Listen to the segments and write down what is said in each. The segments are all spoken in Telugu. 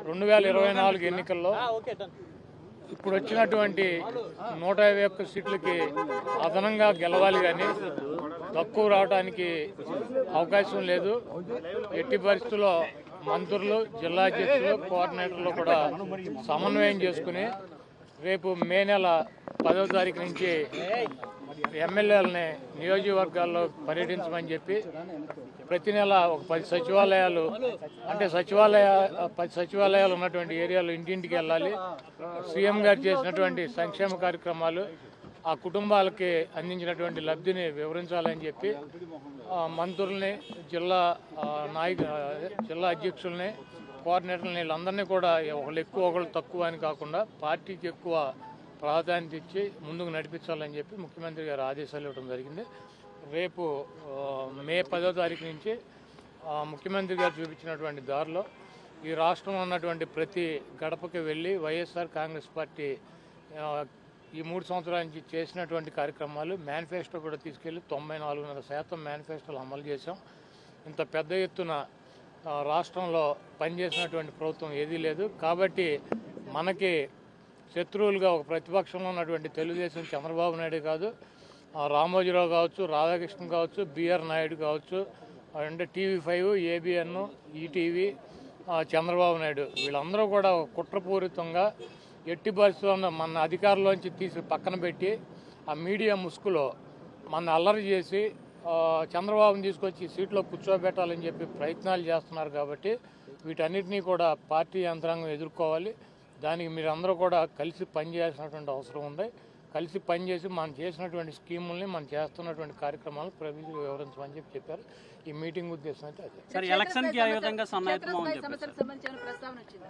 రెండు వేల ఇరవై నాలుగు ఎన్నికల్లో ఇప్పుడు వచ్చినటువంటి నూట యాభై ఒక్క సీట్లకి అదనంగా గెలవాలి కానీ తక్కువ రావడానికి అవకాశం లేదు ఎట్టి పరిస్థితుల్లో మంత్రులు జిల్లా అధ్యక్షులు కోఆర్డినేటర్లు కూడా సమన్వయం చేసుకుని రేపు మే నెల పదవ తారీఖు నుంచి ఎమ్మెల్యేలని నియోజకవర్గాల్లో పర్యటించమని చెప్పి ప్రతి నెల ఒక పది సచివాలయాలు అంటే సచివాలయ పది సచివాలయాలు ఉన్నటువంటి ఏరియాలో ఇంటింటికి వెళ్ళాలి సీఎం గారు చేసినటువంటి సంక్షేమ కార్యక్రమాలు ఆ కుటుంబాలకి అందించినటువంటి లబ్ధిని వివరించాలని చెప్పి ఆ, మంత్రుల్ని జిల్లా ఆ, నాయకు ఆ, జిల్లా అధ్యక్షుల్ని కోఆర్డినేటర్ని వీళ్ళందరినీ కూడా ఒకళ్ళు ఎక్కువ ఒకళ్ళు తక్కువ అని కాకుండా పార్టీకి ఎక్కువ ప్రాధాన్యత ఇచ్చి ముందుకు నడిపించాలని చెప్పి ముఖ్యమంత్రి గారు ఆదేశాలు ఇవ్వడం జరిగింది రేపు ఆ, మే పదో తారీఖు నుంచి ఆ, ముఖ్యమంత్రి గారు చూపించినటువంటి దారిలో ఈ రాష్ట్రంలో ఉన్నటువంటి ప్రతి గడపకి వెళ్ళి వైఎస్ఆర్ కాంగ్రెస్ పార్టీ ఆ, ఈ మూడు సంవత్సరాల నుంచి చేసినటువంటి కార్యక్రమాలు మేనిఫెస్టో కూడా తీసుకెళ్లి తొంభై నాలుగున్నర శాతం మేనిఫెస్టోలు అమలు చేశాం ఇంత పెద్ద ఎత్తున ఆ, రాష్ట్రంలో పనిచేసినటువంటి ప్రభుత్వం ఏదీ లేదు కాబట్టి మనకి శత్రువులుగా ఒక ప్రతిపక్షంలో ఉన్నటువంటి తెలుగుదేశం చంద్రబాబు నాయుడు కాదు ఆ, రామోజీరావు కావచ్చు రాధాకృష్ణ కావచ్చు బిఆర్ నాయుడు కావచ్చు అంటే టీవీ ఫైవ్ ఏబిఎన్ ఈటీవీ ఆ, చంద్రబాబు నాయుడు వీళ్ళందరూ కూడా ఒక కుట్రపూరితంగా ఎట్టి పరిస్థితుల్లో మన అధికారంలోంచి తీసి పక్కన పెట్టి ఆ మీడియా ముసుగులో మన అల్లరి చేసి ఆ, చంద్రబాబుని తీసుకొచ్చి సీట్లో కూర్చోబెట్టాలని చెప్పి ప్రయత్నాలు చేస్తున్నారు కాబట్టి వీటన్నిటినీ కూడా పార్టీ యంత్రాంగం ఎదుర్కోవాలి దానికి మీరందరూ కూడా కలిసి పనిచేయాల్సినటువంటి అవసరం ఉంది కలిసి పనిచేసి మనం చేసినటువంటి స్కీముల్ని మనం చేస్తున్నటువంటి కార్యక్రమాలను ప్రజలకు వివరించమని చెప్పి చెప్పారు ఈ మీటింగ్ ఉద్దేశం అయితే అదే సార్ ఎలక్షన్ కి ఏ విధంగా సన్నాహితం అని చెప్పారు సమస్యలకు సంబంధించిన ప్రస్తావన వచ్చిందా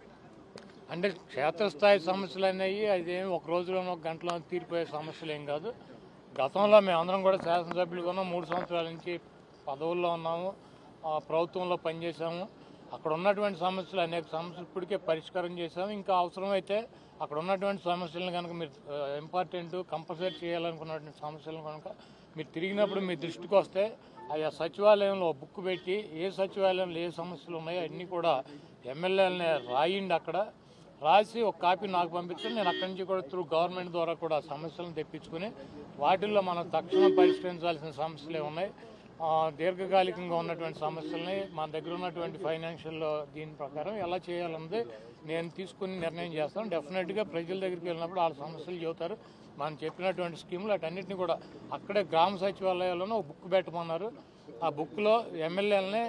అంటే క్షేత్రస్థాయి సమస్యలు అనేవి అదేమి ఒక రోజులోనో ఒక గంటలో తీరిపోయే సమస్యలు ఏం కాదు గతంలో మేమందరం కూడా శాసనసభ్యులుగా ఉన్నాం మూడు సంవత్సరాల నుంచి పదవుల్లో ఉన్నాము ఆ, ప్రభుత్వంలో పనిచేసాము అక్కడ ఉన్నటువంటి సమస్యలు అనేక సమస్యలు ఇప్పటికే పరిష్కారం చేసాము ఇంకా అవసరమైతే అక్కడ ఉన్నటువంటి సమస్యలను కనుక మీరు ఇంపార్టెంట్ కంపల్సరీ చేయాలనుకున్నటువంటి సమస్యలను కనుక మీరు తిరిగినప్పుడు మీ దృష్టికి వస్తే ఆయా సచివాలయంలో ఒక బుక్ పెట్టి ఏ సచివాలయంలో ఏ సమస్యలు ఉన్నాయో అన్నీ కూడా ఎమ్మెల్యేలని రాయండి అక్కడ రాసి ఒక కాపీ నాకు పంపిస్తే నేను అక్కడి నుంచి కూడా త్రూ గవర్నమెంట్ ద్వారా కూడా సమస్యలను తెప్పించుకుని వాటిల్లో మనం తక్షణం పరిష్కరించాల్సిన సమస్యలే ఉన్నాయి ఆ, దీర్ఘకాలికంగా ఉన్నటువంటి సమస్యల్ని మన దగ్గర ఉన్నటువంటి ఫైనాన్షియల్ దీని ప్రకారం ఎలా చేయాలన్నది నేను తీసుకుని నిర్ణయం చేస్తాను డెఫినెట్గా ప్రజల దగ్గరికి వెళ్ళినప్పుడు వాళ్ళ సమస్యలు చెబుతారు మనం చెప్పినటువంటి స్కీములు అటన్నిటిని కూడా అక్కడే గ్రామ సచివాలయాల్లోనూ ఒక బుక్ పెట్టమన్నారు ఆ బుక్లో ఎమ్మెల్యేలని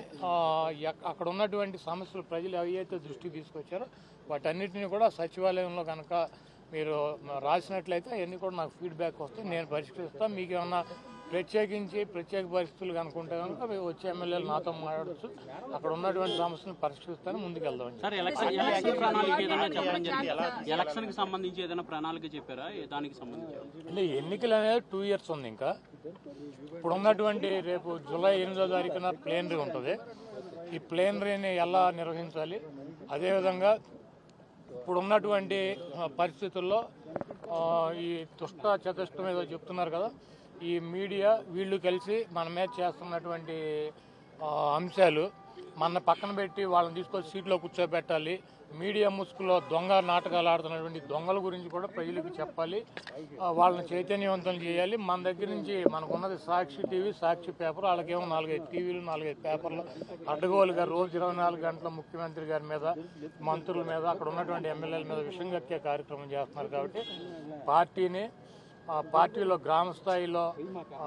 అక్కడ ఉన్నటువంటి సమస్యలు ప్రజలు అవి అయితే దృష్టికి తీసుకొచ్చారో వాటన్నిటిని కూడా సచివాలయంలో కనుక మీరు రాసినట్లయితే అవన్నీ కూడా నాకు ఫీడ్బ్యాక్ వస్తే నేను పరిష్కరిస్తాను మీకు ఏమన్నా ప్రత్యేకించి ప్రత్యేక పరిస్థితులు కనుకుంటే కనుక మీరు వచ్చే ఎమ్మెల్యేలు నాతో మాట్లాడచ్చు అక్కడ ఉన్నటువంటి సమస్యను పరిష్కరిస్తాను ముందుకెళ్దాం సార్ ఎలక్షన్ ఎలక్షన్ ప్రణాళిక ఏదైనా చెప్పడం జరిగింది ఎలక్షన్ కి సంబంధించి ఏదైనా ప్రణాళిక చెప్పారా ఏ దానికి సంబంధించి అంటే ఎన్నికలు అనేది టూ ఇయర్స్ ఉంది ఇంకా ఇప్పుడు ఉన్నటువంటి రేపు జూలై ఎనిమిదో తారీఖున ప్లేనరీ ఉంటుంది ఈ ప్లేనరీని ఎలా నిర్వహించాలి అదేవిధంగా ఇప్పుడు ఉన్నటువంటి ఆ, పరిస్థితుల్లో ఆ, ఈ దుష్ట చతుష్టం ఏదో చెప్తున్నారు కదా ఈ మీడియా వీళ్ళు కలిసి మన మీద చేస్తున్నటువంటి ఆ, అంశాలు మన పక్కన పెట్టి వాళ్ళని తీసుకొచ్చి సీట్లో కూర్చోబెట్టాలి మీడియా ముసుగులో దొంగ నాటకాలు ఆడుతున్నటువంటి దొంగల గురించి కూడా ప్రజలకు చెప్పాలి ఆ, వాళ్ళని చైతన్యవంతం చేయాలి మన దగ్గర నుంచి మనకున్నది సాక్షి టీవీ సాక్షి పేపర్ వాళ్ళకేమో నాలుగైదు టీవీలు నాలుగైదు పేపర్లు అడ్డగోలుగా రోజు ఇరవై నాలుగు గంటల ముఖ్యమంత్రి గారి మీద మంత్రుల మీద అక్కడ ఉన్నటువంటి ఎమ్మెల్యేల మీద విషయం కక్కే కార్యక్రమం చేస్తున్నారు కాబట్టి పార్టీని ఆ పార్టీలో గ్రామ స్థాయిలో ఆ,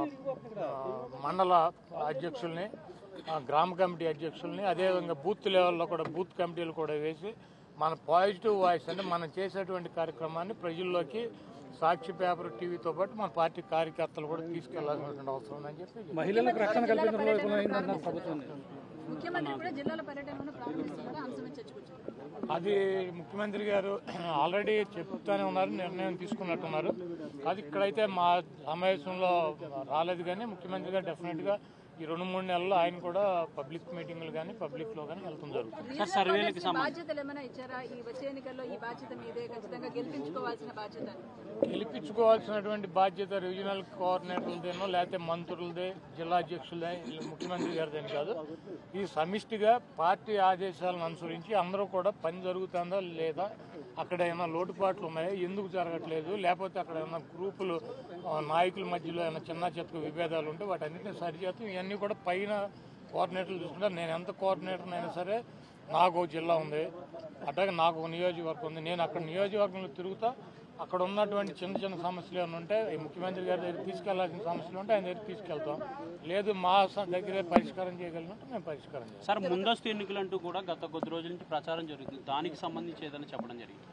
ఆ, మండల అధ్యక్షుల్ని ఆ, గ్రామ కమిటీ అధ్యక్షుల్ని అదేవిధంగా బూత్ లెవెల్లో కూడా బూత్ కమిటీలు కూడా వేసి మన పాజిటివ్ వాయిస్ అంటే మనం చేసేటువంటి కార్యక్రమాన్ని ప్రజల్లోకి సాక్షి పేపర్ టీవీతో పాటు మన పార్టీ కార్యకర్తలు కూడా తీసుకెళ్లాల్సినటువంటి అవసరం ఉందని చెప్పి మహిళలకు రక్షణ కల్పించడంలో విఫలమైందన్న ప్రభుత్వం ముఖ్యమంత్రి కూడా జిల్లాల పర్యటనను ప్రారంభిస్తున్నారా అంశమే చర్చకొచ్చారు అది ముఖ్యమంత్రి గారు ఆల్రెడీ చెప్తానే ఉన్నారు నిర్ణయం తీసుకున్నట్టున్నారు అది ఇక్కడైతే మా సమావేశంలో రాలేదు కానీ ముఖ్యమంత్రి గారు డెఫినెట్గా ఈ రెండు మూడు నెలల్లో ఆయన కూడా పబ్లిక్ మీటింగ్లు కానీ పబ్లిక్లో కానీ వెళ్తాం జరుగుతుంది సార్ సర్వేలకి ఈ బాధ్యతలు ఏమైనా ఇచ్చారా ఈ వచ్చే ఎన్నికల్లో ఈ బాధ్యత మీదే ఖచ్చితంగా గెలిపించుకోవాల్సిన బాధ్యత అని. గెలిపించుకోవాల్సినటువంటి బాధ్యత రీజనల్ కోఆర్డినేటర్లదేనో లేకపోతే మంత్రులదే జిల్లా అధ్యక్షులదే ముఖ్యమంత్రి గారిదేని కాదు ఈ సమిష్టిగా పార్టీ ఆదేశాలను అనుసరించి అందరూ కూడా పని జరుగుతుందా లేదా అక్కడ ఏమైనా లోటుపాట్లు ఉన్నాయా ఎందుకు జరగట్లేదు లేకపోతే అక్కడ ఏమైనా గ్రూపులు ఆ, నాయకుల మధ్యలో ఏమైనా చిన్న చిత్త విభేదాలు ఉంటే వాటన్నిటిని సరిచేస్తాం ఇవన్నీ కూడా పైన కోఆర్డినేటర్లు చూసుకుంటారు నేను ఎంత కోఆర్డినేటర్ అయినా సరే నాకు ఒక జిల్లా ఉంది అట్లాగే నాకు ఒక నియోజకవర్గం ఉంది నేను అక్కడ నియోజకవర్గంలో తిరుగుతా అక్కడ ఉన్నటువంటి చిన్న చిన్న సమస్యలు ఏమైనా ఉంటే ఈ ముఖ్యమంత్రి గారి దగ్గర తీసుకెళ్లాల్సిన సమస్యలు ఉంటే ఆయన దగ్గర తీసుకెళ్తాం లేదు మా స- దగ్గరే పరిష్కారం చేయగలిగినట్టు మేము పరిష్కారం చేస్తాం సార్ ముందస్తు ఎన్నికలంటూ కూడా గత కొద్ది రోజుల నుంచి ప్రచారం జరుగుతుంది దానికి సంబంధించి ఏదైనా చెప్పడం జరిగింది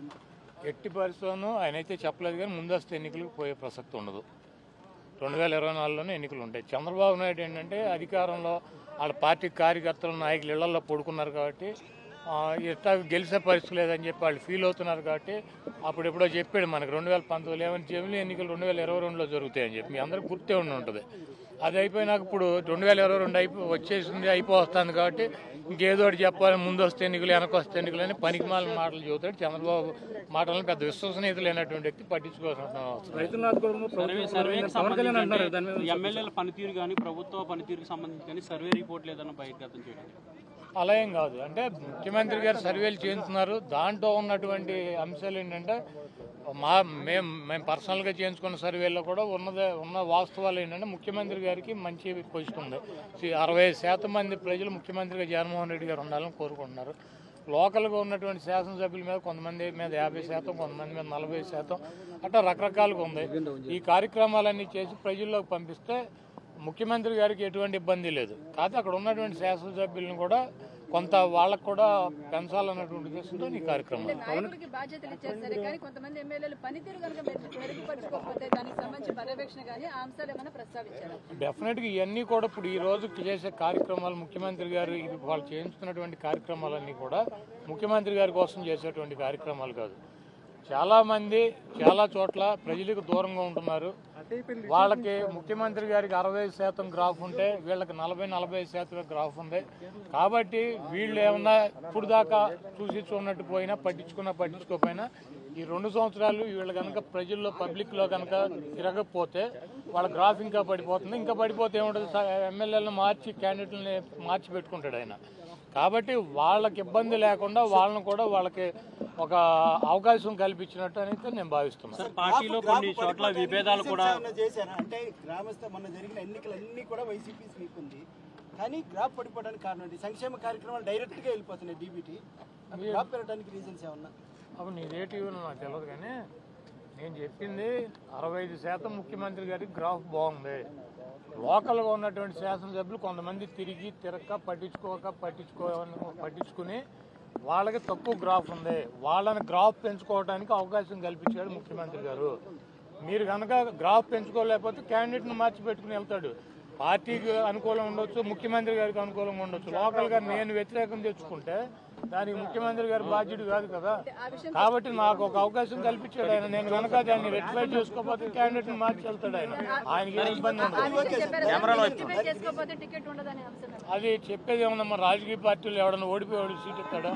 ఎట్టి పరిస్థితులను ఆయన అయితే చెప్పలేదు కానీ ముందస్తు ఎన్నికలకు పోయే ప్రసక్తి ఉండదు రెండు వేల ఇరవై నాలుగులోనే ఎన్నికలు ఉంటాయి చంద్రబాబు నాయుడు ఏంటంటే అధికారంలో వాళ్ళ పార్టీ కార్యకర్తలు నాయకులు ఇళ్లలో పడుకున్నారు కాబట్టి ఆ, ఎట్టా గెలిచే పరిస్థితి లేదని చెప్పి వాళ్ళు ఫీల్ అవుతున్నారు కాబట్టి అప్పుడు ఎప్పుడో చెప్పాడు మనకి రెండు వేల పంతొమ్మిది ఏమైనా జమిలీ ఎన్నికలు రెండు వేల ఇరవై రెండులో జరుగుతాయని చెప్పి మీ అందరికి గుర్తే ఉండి ఉంటుంది అది అయిపోయినాక ఇప్పుడు రెండు వేల ఇరవై రెండు అయిపో వచ్చేసింది అయిపోతుంది కాబట్టి ఇంకేదో ఒకటి చెప్పాలి ముందు వస్తే ఎన్నికలు వెనక వస్తే ఎన్నికలు అని పనికిమాల మాటలు చెబుతాడు చంద్రబాబు మాటలను పెద్ద విశ్వసనీయత లేనటువంటి వ్యక్తి పట్టించుకోవాల్సిన అవసరం లేదు. రైతుల ఆదుకోవడంలో సర్వే ప్రభుత్వం సర్వేకి పవన్ కళ్యాణ్ అంటున్నారు సంబంధించి దాని మీద ఎమ్మెల్యేల పనితీరు కానీ ప్రభుత్వ పనితీరుకి సంబంధించి కానీ సర్వే రిపోర్ట్లు ఏదైనా బహిర్గతం చేయడం అలా ఏం కాదు అంటే ముఖ్యమంత్రి గారు సర్వేలు చేస్తున్నారు దాంట్లో ఉన్నటువంటి అంశాలు ఏంటంటే మా మేము మేము పర్సనల్గా చేయించుకున్న సర్వేలో కూడా ఉన్నదే ఉన్న వాస్తవాలు ఏంటంటే ముఖ్యమంత్రి గారికి మంచి పొజిషన్ ఉంది సి- అరవై శాతం మంది ప్రజలు ముఖ్యమంత్రిగా జగన్మోహన్ రెడ్డి గారు ఉండాలని కోరుకుంటున్నారు లోకల్గా ఉన్నటువంటి శాసనసభ్యుల మీద కొంతమంది మీద యాభై శాతం కొంతమంది మీద నలభై శాతం అట్లా రకరకాలుగా ఉంది ఈ కార్యక్రమాలన్నీ చేసి ప్రజల్లోకి పంపిస్తే ముఖ్యమంత్రి గారికి ఎటువంటి ఇబ్బంది లేదు కాకపోతే అక్కడ ఉన్నటువంటి శాసనసభ్యులను కూడా కొంత వాళ్ళకు కూడా పెంచాలన్నటువంటి ఉద్దేశంతో ఈ కార్యక్రమం నాయకుడికి బాధ్యతలు ఇచ్చారు సరే కానీ కొంతమంది ఎమ్మెల్యేలు పనితీరు కనుక మెరుగు- మెరుగుపరచుకోకపోతే దానికి సంబంధించి పర్యవేక్షణ కానీ ఆ అంశాలు ఏమైనా ప్రస్తావించారు డెఫినెట్గా ఇవన్నీ కూడా ఇప్పుడు ఈ రోజు చేసే కార్యక్రమాలు ముఖ్యమంత్రి గారు ఇది వాళ్ళు చేయించుతున్నటువంటి కార్యక్రమాలన్నీ కూడా ముఖ్యమంత్రి గారి కోసం చేసేటువంటి కార్యక్రమాలు కాదు చాలా మంది చాలా చోట్ల ప్రజలకు దూరంగా ఉంటున్నారు వాళ్ళకి ముఖ్యమంత్రి గారికి అరవై శాతం గ్రాఫ్ ఉంటే వీళ్ళకి నలభై నలభై శాతం గ్రాఫ్ ఉంది కాబట్టి వీళ్ళు ఏమన్నా ఇప్పుడు దాకా చూసి చూడనట్టు పోయినా పట్టించుకున్నా పట్టించుకోకపోయినా ఈ రెండు సంవత్సరాలు వీళ్ళు కనుక ప్రజల్లో పబ్లిక్లో కనుక తిరగకపోతే వాళ్ళ గ్రాఫ్ ఇంకా పడిపోతుంది ఇంకా పడిపోతే ఏముంటుంది ఎమ్మెల్యేలను మార్చి క్యాండిడేట్లని మార్చి పెట్టుకుంటాడు ఆయన కాబట్టి వాళ్ళకి ఇబ్బంది లేకుండా వాళ్ళని కూడా వాళ్ళకి ఒక అవకాశం కల్పించినట్టు అయితే నేను భావిస్తున్నాను సార్ పార్టీలో కొన్ని చోట్ల విభేదాలు కూడా ఏమన్నా చేశారా అంటే గ్రామస్థ మొన్న జరిగిన ఎన్నికలన్నీ కూడా వైసీపీ స్వీప్ ఉంది కానీ గ్రాఫ్ పడిపోవడానికి కారణం ఏంటి సంక్షేమ కార్యక్రమాలు డైరెక్ట్ గా వెళ్ళిపోతున్నాయి డీబీటీ గ్రాఫ్ పెరగడానికి రీజన్స్ ఏమన్నా అప్పుడు నీ రేటివ్ నాకు తెలియదు కానీ నేను చెప్పింది అరవై ఐదు శాతం ముఖ్యమంత్రి గారికి గ్రాఫ్ బాగుంది లోకల్గా ఉన్నటువంటి శాసనసభ్యులు కొంతమంది తిరిగి తిరక్క పట్టించుకోక పట్టించుకో పట్టించుకుని వాళ్ళకి తక్కువ గ్రాఫ్ ఉంది వాళ్ళని గ్రాఫ్ పెంచుకోవడానికి అవకాశం కల్పించాడు ముఖ్యమంత్రి గారు మీరు కనుక గ్రాఫ్ పెంచుకోలేకపోతే క్యాండిడేట్ని మార్చి పెట్టుకుని వెళ్తాడు పార్టీకి అనుకూలం ఉండొచ్చు ముఖ్యమంత్రి గారికి అనుకూలంగా ఉండొచ్చు లోకల్గా నేను వ్యతిరేకం తెచ్చుకుంటే దానికి ముఖ్యమంత్రి గారి బాధ్యుడు కాదు కదా కాబట్టి నాకు ఒక అవకాశం కల్పించాడు ఆయన నేను కనుక దాన్ని రెక్టిఫై చేసుకోకపోతే క్యాండిడేట్ ని మార్చి వెళ్తాడు ఆయన ఆయనకి ఏ ఇబ్బంది ఆ ఉండదు విషయం చెప్పారు రెక్టిఫై చేసుకోకపోతే టికెట్ ఉండదనే అంశం అది చెప్పేది ఏమన్నా రాజకీయ పార్టీలు ఎవడన్నా ఓడిపోయేవాడు సీట్ ఇస్తాడా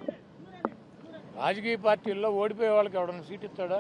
రాజకీయ పార్టీల్లో ఓడిపోయే వాళ్ళకి ఎవడన్నా సీట్ ఇస్తాడా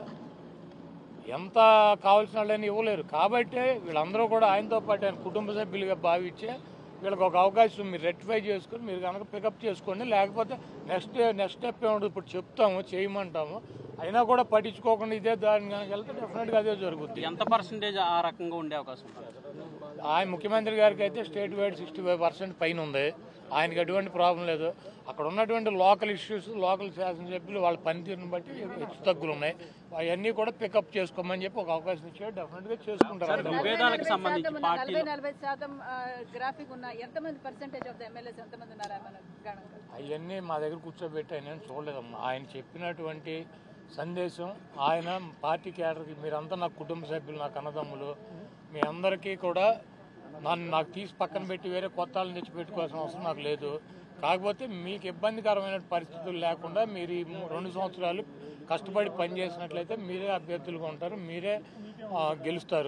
ఎంత కావాల్సిన వాళ్ళని ఇవ్వలేరు కాబట్టి వీళ్ళందరూ కూడా ఆయనతో పాటు ఆయన కుటుంబ సభ్యులుగా భావించే వీళ్ళకి ఒక అవకాశం మీరు రెక్టిఫై చేసుకుని మీరు కనుక పికప్ చేసుకోండి లేకపోతే నెక్స్ట్ నెక్స్ట్ స్టెప్ ఏముంటుంది ఇప్పుడు చెప్తాము చేయమంటాము అయినా కూడా పట్టించుకోకుండా ఇదే దాని కనుక వెళ్తే డెఫినెట్గా అదే జరుగుద్ది ఎంత పర్సంటేజ్ ఆ రకంగా ఉండే అవకాశం ఉంది ఆయన ముఖ్యమంత్రి గారికి అయితే state wide sixty five percent పైన ఉంది ఆయనకి ఎటువంటి ప్రాబ్లం లేదు అక్కడ ఉన్నటువంటి లోకల్ ఇష్యూస్ లోకల్ శాసనసభ్యులు వాళ్ళ పనితీరుని బట్టి హెచ్చు తగ్గులు ఉన్నాయి అవన్నీ కూడా పికప్ చేసుకోమని చెప్పి ఒక అవకాశం ఇచ్చాడు డెఫినెట్గా చేసుకుంటారు విభేదాలకు సంబంధించి శాతం ఉన్న నలభై నలభై శాతం గ్రాఫిక్ ఉన్న ఎంతమంది పర్సెంటేజ్ ఆఫ్ ద ఎమ్మెల్యేస్ ఎంతమంది ఉన్నారా మన గణంగా అవన్నీ మా దగ్గర కూర్చోబెట్టి ఆయన ఏం చూడలేదమ్మా ఆయన చెప్పినటువంటి సందేశం ఆయన పార్టీ క్యాడర్కి మీరంతా నా కుటుంబ సభ్యులు నాకు అన్నదమ్ములు మీ అందరికీ కూడా నన్ను నాకు తీసి పక్కన పెట్టి వేరే కొత్త వాళ్ళని తెచ్చి పెట్టుకోవాల్సిన అవసరం నాకు లేదు కాకపోతే మీకు ఇబ్బందికరమైన పరిస్థితులు లేకుండా మీరు ఈ మూ- రెండు సంవత్సరాలు కష్టపడి పనిచేసినట్లయితే మీరే అభ్యర్థులుగా ఉంటారు మీరే ఆ, గెలుస్తారు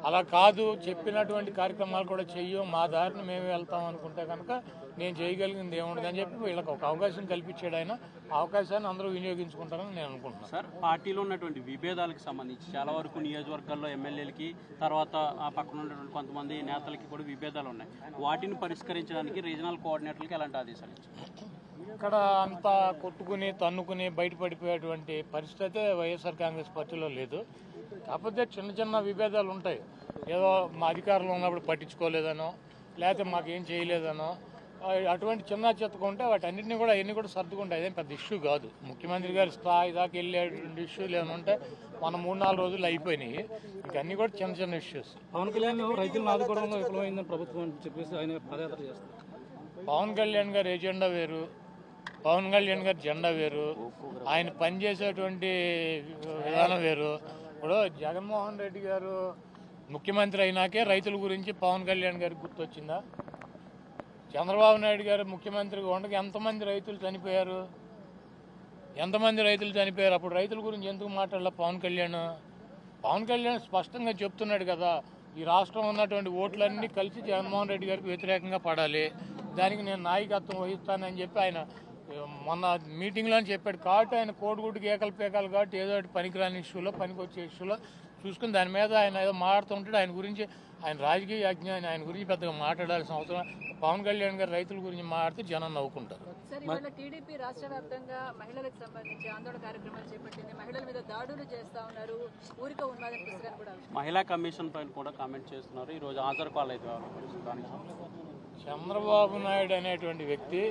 అలా కాదు చెప్పినటువంటి కార్యక్రమాలు కూడా చెయ్యం మా దారిని మేము వెళ్తాం అనుకుంటే కనుక నేను చేయగలిగింది ఏముండదు అని చెప్పి వీళ్ళకి ఒక అవకాశం కల్పించాడు ఆయన ఆ అవకాశాన్ని అందరూ వినియోగించుకుంటారని నేను అనుకుంటున్నాను సార్ పార్టీలో ఉన్నటువంటి విభేదాలకు సంబంధించి చాలా వరకు నియోజకవర్గాల్లో ఎమ్మెల్యేలకి తర్వాత ఆ పక్కన ఉన్నటువంటి కొంతమంది నేతలకి కూడా విభేదాలు ఉన్నాయి వాటిని పరిష్కరించడానికి రీజనల్ కోఆర్డినేటర్లకి ఎలాంటి ఆదేశాలు ఇచ్చారు ఇక్కడ అంతా కొట్టుకుని తన్నుకుని బయటపడిపోయేటువంటి పరిస్థితి అయితే వైఎస్ఆర్ కాంగ్రెస్ పార్టీలో లేదు కాకపోతే చిన్న చిన్న విభేదాలు ఉంటాయి ఏదో మా అధికారంలో ఉన్నప్పుడు పట్టించుకోలేదనో లేకపోతే మాకేం చేయలేదనో ఆ, అటువంటి చిన్న చెత్తగా ఉంటే వాటి అన్నింటినీ కూడా ఎన్ని కూడా సర్దుకుంటాయి అదేం పెద్ద ఇష్యూ కాదు ముఖ్యమంత్రి గారి స్థాయి దాకా వెళ్ళేటువంటి ఇష్యూలు ఏమైనా ఉంటే మన మూడు నాలుగు రోజులు అయిపోయినాయి ఇక అన్నీ కూడా చిన్న చిన్న ఇష్యూస్ పవన్ కళ్యాణ్ రైతులను ఆదుకోవడంలో విఫలమైందని ప్రభుత్వం అని చెప్పేసి ఆయన పదయాత్ర చేస్తారు పవన్ కళ్యాణ్ గారి ఎజెండా వేరు పవన్ కళ్యాణ్ గారి జెండా వేరు ఆయన పనిచేసేటువంటి విధానం వేరు ఇప్పుడు జగన్మోహన్ రెడ్డి గారు ముఖ్యమంత్రి అయినాకే రైతుల గురించి పవన్ కళ్యాణ్ గారికి గుర్తొచ్చిందా చంద్రబాబు నాయుడు గారు ముఖ్యమంత్రిగా ఉండగా ఎంతమంది రైతులు చనిపోయారు ఎంతమంది రైతులు చనిపోయారు అప్పుడు రైతుల గురించి ఎందుకు మాట్లాడాల పవన్ కళ్యాణ్ పవన్ కళ్యాణ్ స్పష్టంగా చెప్తున్నాడు కదా ఈ రాష్ట్రం ఉన్నటువంటి ఓట్లన్నీ కలిసి జగన్మోహన్ రెడ్డి గారికి వ్యతిరేకంగా పడాలి దానికి నేను నాయకత్వం వహిస్తానని చెప్పి ఆయన ఏ, మొన్న మీటింగ్లో చెప్పాడు కాబట్టి ఆయన కోడిగుడ్డుకి ఏకలు పేకాలు కాబట్టి ఏదో ఒకటి పనికిరాని ఇష్యూలో పనికొచ్చే ఇష్యూలో చూసుకుని దాని మీద ఆయన ఏదో మాట్లాడుతుంటాడు ఆయన గురించి ఆయన రాజకీయ అజ్ఞాని ఆయన గురించి పెద్దగా మాట్లాడాల్సిన అవసరం పవన్ కళ్యాణ్ గారు రైతుల గురించి మాట్లాడితే జనం నవ్వుకుంటారు సార్ ఇవాళ టీడీపీ రాష్ట్ర వ్యాప్తంగా మహిళలకు సంబంధించి ఆందోళన కార్యక్రమాలు చేపట్టింది మహిళల మీద దాడులు చేస్తా ఉన్నారు ఊరిక ఉన్మాదం పుస్తకాన్ని కూడా ఆవిష్కరించారు. మహిళా కమిషన్ పైన కూడా కామెంట్ చేస్తున్నారు ఈ రోజు హాజరు కాలేదు దానికి సంబంధించి. చంద్రబాబు నాయుడు అనేటువంటి వ్యక్తి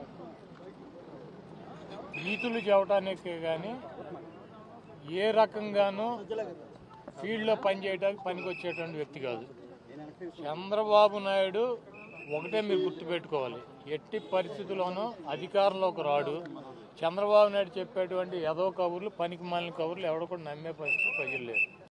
నీతులు చెప్పడానికి కానీ ఏ రకంగానూ ఫీల్డ్లో పనిచేయడానికి పనికొచ్చేటువంటి వ్యక్తి కాదు చంద్రబాబు నాయుడు ఒకటే మీరు గుర్తుపెట్టుకోవాలి ఎట్టి పరిస్థితుల్లోనూ అధికారంలోకి రాడు చంద్రబాబు నాయుడు చెప్పేటువంటి ఎదో కబుర్లు పనికి మాలిన కబుర్లు ఎవడ కూడా నమ్మే పరిస్థితి ప్రజలు లేరు